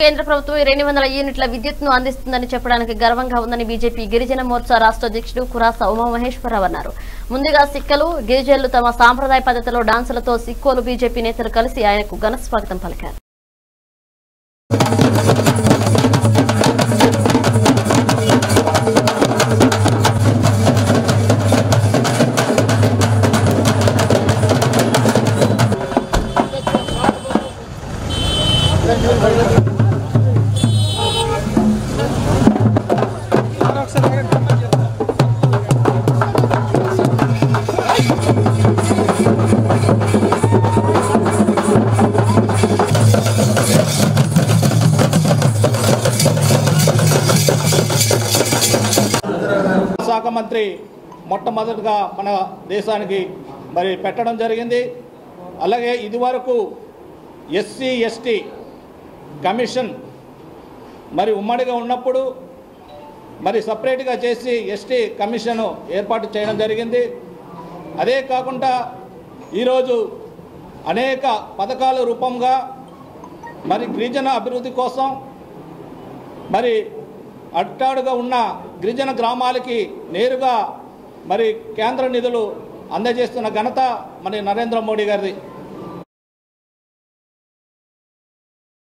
కేంద్ర ప్రభుత్వం రెండు వందల యూనిట్ల విద్యుత్ను అందిస్తుందని చెప్పడానికి గర్వంగా ఉందని బీజేపీ గిరిజన మోర్చా రాష్ట్ర అధ్యక్షుడు కురాస ఉమామహేశ్వరరావు అన్నారు ముందుగా సిక్కలు గిరిజనులు తమ సాంప్రదాయ పద్ధతిలో డాన్సులతో సిక్కోలు బీజేపీ నేతలు కలిసి ఆయనకు ఘన స్వాగతం పలికారు శాఖ మంత్రి మొట్టమొదటిగా మన దేశానికి మరి పెట్టడం జరిగింది అలాగే ఇదివరకు ఎస్సీ ఎస్టీ కమిషన్ మరి ఉమ్మడిగా ఉన్నప్పుడు మరి సపరేట్గా చేసి ఎస్టీ కమిషన్ ఏర్పాటు చేయడం జరిగింది అదే కాకుండా ఈరోజు అనేక పథకాల రూపంగా మరి గిరిజన అభివృద్ధి కోసం మరి అట్టాడుగా ఉన్న గిరిజన గ్రామాలకి నేరుగా మరి కేంద్ర నిధులు అందజేస్తున్న ఘనత మరి నరేంద్ర మోడీ గారిది